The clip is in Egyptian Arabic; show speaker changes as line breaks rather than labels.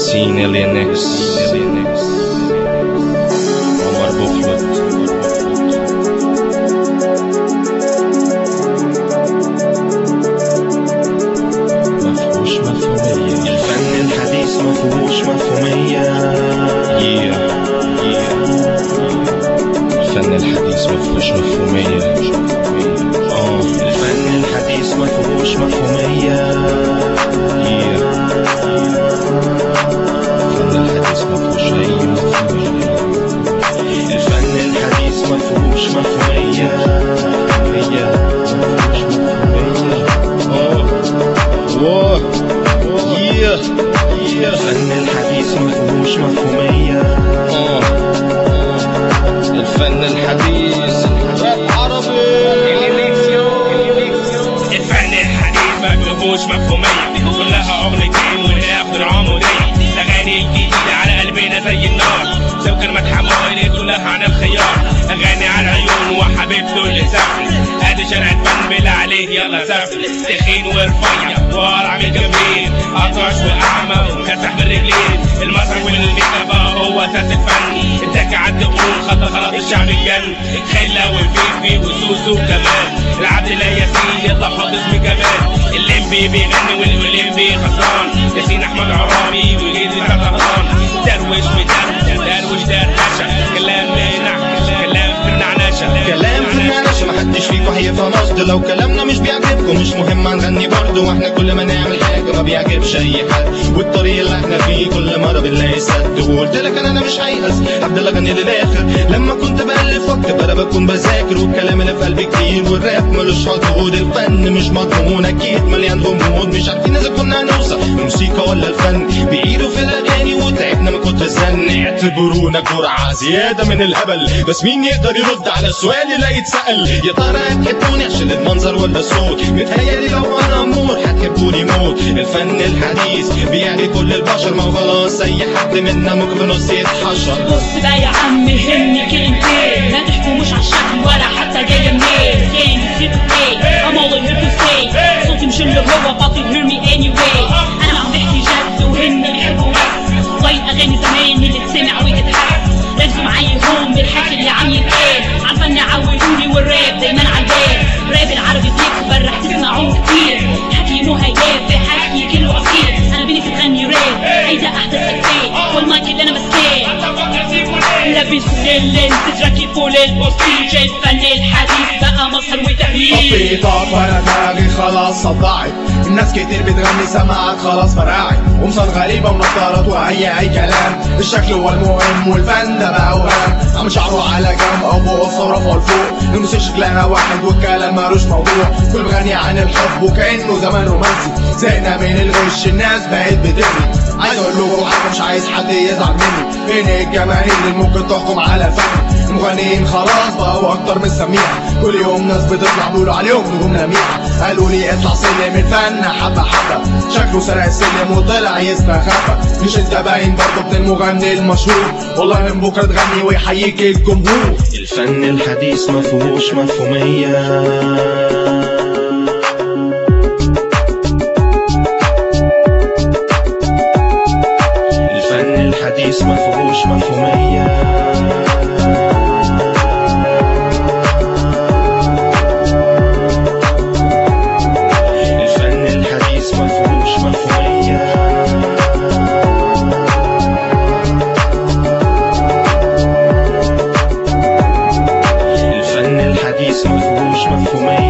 ياسين الينكس عمر بوخلت مفهوش مفهومية الفن الحديث مفهوش مفهومية yeah. yeah. الفن الحديث مفهوش مفهومية اه الفن الحديث مفهوش مفهومية yeah. الفن الحديث مفهوش أي مفهومية الفن الحديث مفهوش مفهومية مفهومية مفهوش مفهومية اه واه yeah. yeah. الفن الحديث مفهوش مفهومية اه الفن الحديث راب عربي
الفن الحديث ما فيهوش مفهومية كلها أغنيتين والآخر عمودية الأغاني الجديدة على قلبنا زي النار لو كلمة حمولي كلها عن الخيار أغاني على العيون وحبيبته اللي سافر ادي شارع الفن بالله عليه يلا سافر تخين ورفيع وقرع من جنبين أطرش وأعمى ومكسح بالرجلين المسرح والميكا بقى هو أساس الفن الدكة عد قرون خط خلاص الشعب الجن خلة والفيفي وسوسو كمان العبد لا ياسين يطلع حط اسم كمان الليمبي بيغني والليمبي خسران ياسين احمد عرابي وجيزي سرطان دروش بدر دروش درنشة كلام نعنشة كلام في النعنشة
كلام في النعناشة محدش فيكم هيفهم قصد لو كلامنا مش بيعجبكم مش مهم هنغني برضه واحنا كل ما نعمل حاجة ما بيعجبش أي حد والطريق اللي احنا فيه كل مرة بنلاقي سد وقلت لك أنا أنا مش هيأس هفضل أغني للآخر لما كنت بألف وأكتب أنا بكون بذاكر والكلام اللي في قلبي كتير والراب ملوش حدود الفن مش مضمون أكيد مليان غموض مش عارفين إذا كنا هنوصل الموسيقى ولا الفن بيعيدوا في الأغاني وتعبنا من كتر الزن اعتبرونا جرعة زيادة من الهبل بس مين يقدر يرد على السؤال اللي يتسأل يا ترى هتحبوني عشان المنظر ولا الصوت متهيألي لو أنا أمور هتحبوني موت الفن الحديث بيعني كل البشر ما هو خلاص أي حد منا ممكن في نص يتحشر
بص بقى يا عم همني كلمتين ما تحكموش على الشكل ولا حتى جاية منين كان نسيت ايه I'm all here to stay صوتي مش اللي هو but you hear me anyway انا عم بحكي جد وهن بيحبوا بس زي اغاني زمان اللي تسمع وتتحس ركزوا معايا هون بالحكي اللي عم يتقال عارفة اني عودوني والراب دايما عالبال راب العربي بيكبر رح تسمعوه كتير حكي مو هيافي حكي كله اصيل انا بنتي تغني راب عايزة احدث اكتاف والمايك اللي انا ماسكاه لابس اللين تتركي فوق البوستيج الفن الحديث بقى مصر وتهليل
تطبيقات وانا دماغي خلاص صدعت الناس كتير بتغني سماعات خلاص فرقعت قمصان غريبة ونظارات وهي اي كلام الشكل هو المهم والفن ده بقى وهم عم شعره على جنب او فوق الصرف والفوق الموسيقى شكلها واحد والكلام مالوش موضوع كل بغني عن الحب وكأنه زمان رومانسي زهقنا من الغش الناس بقت بتغني عايز اقول لكم حاجه مش عايز حد يزعل مني فين الجماهير اللي ممكن تحكم على الفن المغنيين خلاص بقوا اكتر من سميع كل يوم ناس بتطلع بيقولوا عليهم نجوم لميع قالوا لي اطلع سلم الفن حبه حبه شكله سرق السلم وطلع يستخبى مش انت باين برضه ابن المغني المشهور والله من بكره تغني ويحييك الجمهور
الفن الحديث مفهوش مفهومية الفن الحديث مفهوش مفهومية الفن الحديث مفهوش مفهومية الفن الحديث مفهوش مفهومية